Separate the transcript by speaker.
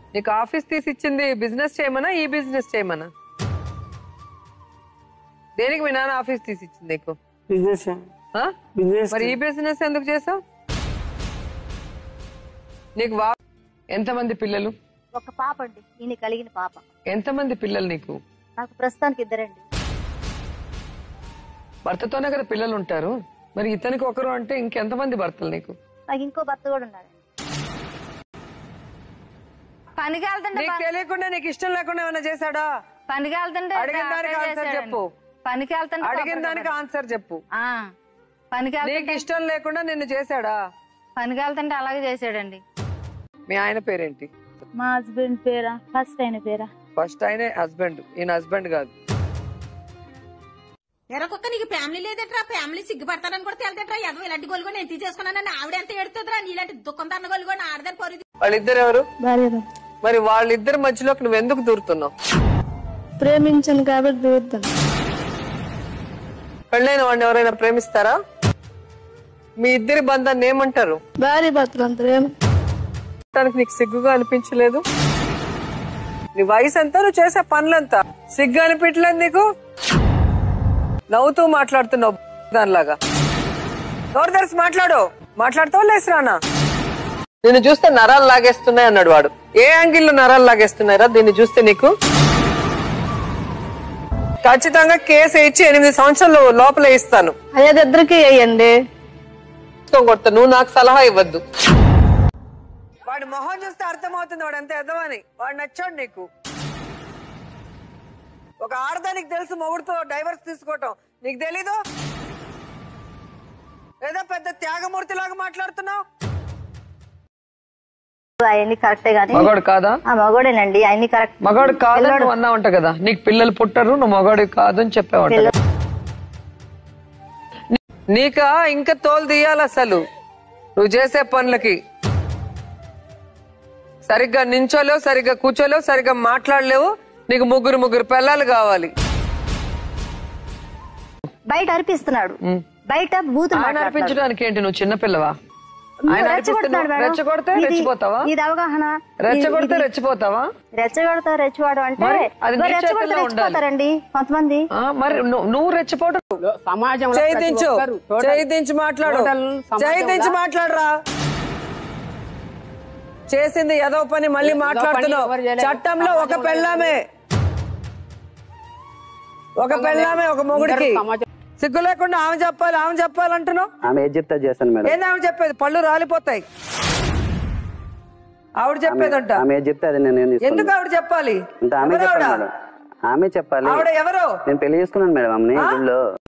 Speaker 1: నీకు ఆఫీస్ తీసి ఇచ్చింది బిజినెస్ చేయమనా ఈ బిజినెస్ చేయమనా దేనికి మీ నాన్న ఆఫీస్ తీసి ఇచ్చింది నీకు
Speaker 2: బిజినెస్
Speaker 1: ఆ?
Speaker 2: బిజినెస్
Speaker 1: మరి ఈ బిజినెస్ ఎందుకు చేసావు నీకు వా ఎంతమంది పిల్లలు
Speaker 3: ఒక పాప అండి ఈయన కలిగిన పాప
Speaker 1: ఎంతమంది పిల్లలు నీకు
Speaker 3: నాకు ప్రస్తుతానికి ఇద్దరండి
Speaker 1: భర్తతోనే కదా పిల్లలు ఉంటారు మరి ఇతనికి ఒకరు అంటే ఇంకెంతమంది భర్తలు నీకు
Speaker 3: నాకు ఇంకో భర్త కూడా ఉన్నాడు
Speaker 4: పనికి వెళ్తుంటే
Speaker 1: నీకు తెలియకుండా నీకు ఇష్టం లేకుండా ఏమైనా చేశాడా
Speaker 4: పనికి వెళ్తుంటే
Speaker 1: అడిగిన దానికి
Speaker 4: అట్టే
Speaker 1: ఆన్సర్
Speaker 4: చేశాడండి.
Speaker 1: చెప్పు
Speaker 4: పనికి వెళ్తుంటే
Speaker 1: అడిగిన
Speaker 4: కొబ్బరి
Speaker 1: దానికి
Speaker 4: కొబ్బరి.
Speaker 1: ఆన్సర్ చెప్పు
Speaker 4: ఆ, పనికి
Speaker 1: నీకు
Speaker 4: వెళ్తుంటే
Speaker 1: ఇష్టం లేకుండా నిన్ను చేశాడా
Speaker 4: పనికి వెళ్తుంటే అలాగే చేశాడండి
Speaker 1: మీ ఆయన పేరేంటి
Speaker 3: మా హస్బెండ్ పేరా ఫస్ట్ అయిన పేరా
Speaker 1: ఫస్ట్ ఆయనే హస్బెండ్ ఈయన హస్బెండ్ కాదు
Speaker 5: ఎరకొక్క నీకు ఫ్యామిలీ లేదట్రా ఫ్యామిలీ సిగ్గుపడతానని కూడా తేలదట్రా ఎదవ ఇలాంటి గొలుగొని ఎంత చేసుకున్నానని ఆవిడ ఎంత ఎడుతుందిరా నీలాంటి దుఃఖం తన్న గొలుగొని ఆడదని పొరిది
Speaker 1: వాళ్ళిద్దరు ఎవరు
Speaker 3: భార్య
Speaker 1: మరి వాళ్ళిద్దరి మధ్యలోకి నువ్వు ఎందుకు దూరుతున్నావు
Speaker 3: ప్రేమించాను కాబట్టి దూరుతాను
Speaker 1: పెళ్ళైన వాడిని ఎవరైనా ప్రేమిస్తారా మీ ఇద్దరి బంధాన్ని ఏమంటారు
Speaker 3: భార్య భర్తలు అంటారు ఏం
Speaker 1: చూడటానికి నీకు సిగ్గుగా అనిపించలేదు నీ వయసు ఎంత నువ్వు చేసే పనులంతా సిగ్గు అనిపించలేదు నీకు నవ్వుతూ మాట్లాడుతున్నావు దానిలాగా నోరు తెరిచి మాట్లాడు మాట్లాడతావు లేసిరానా నిన్ను చూస్తే నరాలు లాగేస్తున్నాయి అన్నాడు వాడు ఏ యాంగిల్లో నరాలు లాగేస్తున్నారా దీన్ని చూస్తే నీకు ఖచ్చితంగా కేసు ఇచ్చి ఎనిమిది సంవత్సరాలు లోపల ఇస్తాను
Speaker 3: అదే ఇద్దరికి వేయండి
Speaker 1: కొడతా నువ్వు నాకు సలహా ఇవ్వద్దు వాడి మొహం చూస్తే అర్థమవుతుంది వాడు ఎంత ఎదవని వాడు నచ్చాడు నీకు ఒక ఆడదానికి తెలుసు మొగుడుతో డైవర్స్ తీసుకోవటం నీకు తెలీదు ఏదో పెద్ద త్యాగమూర్తి లాగా మాట్లాడుతున్నావు
Speaker 3: అవన్నీ కరెక్టే గానీ
Speaker 1: మగాడు కాదా
Speaker 3: ఆ మగోడేనండి అన్ని కరెక్ట్
Speaker 1: మగాడు కాదని నువ్వు అన్నావంట కదా నీకు పిల్లలు పుట్టరు నువ్వు మగాడు కాదు అని చెప్పావంట కదా. నీ- నీక ఇంకా తోలు తీయాలి అసలు నువ్వు చేసే పనులకి సరిగ్గా నించోలేవు సరిగ్గా కూర్చోలేవు సరిగ్గా మాట్లాడలేవు నీకు ముగ్గురు ముగ్గురు పిల్లలు కావాలి
Speaker 3: బయట అర్పిస్తున్నాడు
Speaker 1: ఉమ్.
Speaker 3: బయట బూతులు
Speaker 1: ఆయన
Speaker 3: మాట్లాడుతున్నాడు.
Speaker 1: అర్పించడానికి ఏంటి నువ్వు చిన్నపిల్లవా ఆయన అర్పిస్తే
Speaker 3: రెచ్చగొడుతున్నాడు
Speaker 1: నువ్వు
Speaker 3: మేడం.
Speaker 1: రెచ్చగొడితే
Speaker 3: ఇది-
Speaker 1: రెచ్చిపోతావా
Speaker 3: ఇది అవగాహన
Speaker 1: రెచ్చగొడితే రెచ్చిపోతావా
Speaker 3: రెచ్చగొడతా రెచ్చవాడు అంటే
Speaker 1: మరి అది నీ
Speaker 3: మరి రెచ్చగొడితే
Speaker 1: చేతుల్లో ఉండాలి.
Speaker 3: రెచ్చిపోతారండి కొంతమంది
Speaker 1: ఆ, మరి నువ్వు- నువ్వు రెచ్చిపోవడం
Speaker 2: సమాజంలో
Speaker 1: చేయి
Speaker 2: ప్రతి
Speaker 1: దించు
Speaker 2: ఒక్కరు total-
Speaker 1: చేయి దించి మాట్లాడు
Speaker 2: total సమాజంలో
Speaker 1: చేయి దించి మాట్లాడరా చేసింది ఏదో పని మళ్ళీ మాట్లాడుతున్నావు
Speaker 2: ఎవరు చేయలేదు.
Speaker 1: చట్టంలో ఒక పెళ్ళామే ఒక పెళ్ళామే ఒక మొగుడికి
Speaker 2: సమాజం
Speaker 1: సిగ్గు లేకుండా ఆమె చెప్పాలి ఆమె చెప్పాలంటున్నావు
Speaker 6: ఆమె ఏది చెప్తే అది చేస్తాను మేడం
Speaker 1: ఏంది ఆమె చెప్పేది పళ్ళు రాలిపోతాయి ఆవిడ చెప్పేదంట
Speaker 6: ఆమె ఏది చెప్తే అది నేను ఏం
Speaker 1: ఎందుకు
Speaker 6: తీసుకోను
Speaker 1: ఆవిడ చెప్పాలి
Speaker 6: అంటే ఆమె
Speaker 1: ఎవరు
Speaker 6: చెప్పాలి
Speaker 1: ఆవిడ?
Speaker 6: మేడం ఆమె చెప్పాలి
Speaker 1: ఆవిడ ఎవరు
Speaker 6: నేను పెళ్లి చేసుకున్నాను మేడం ఆమెని గుళ్ళో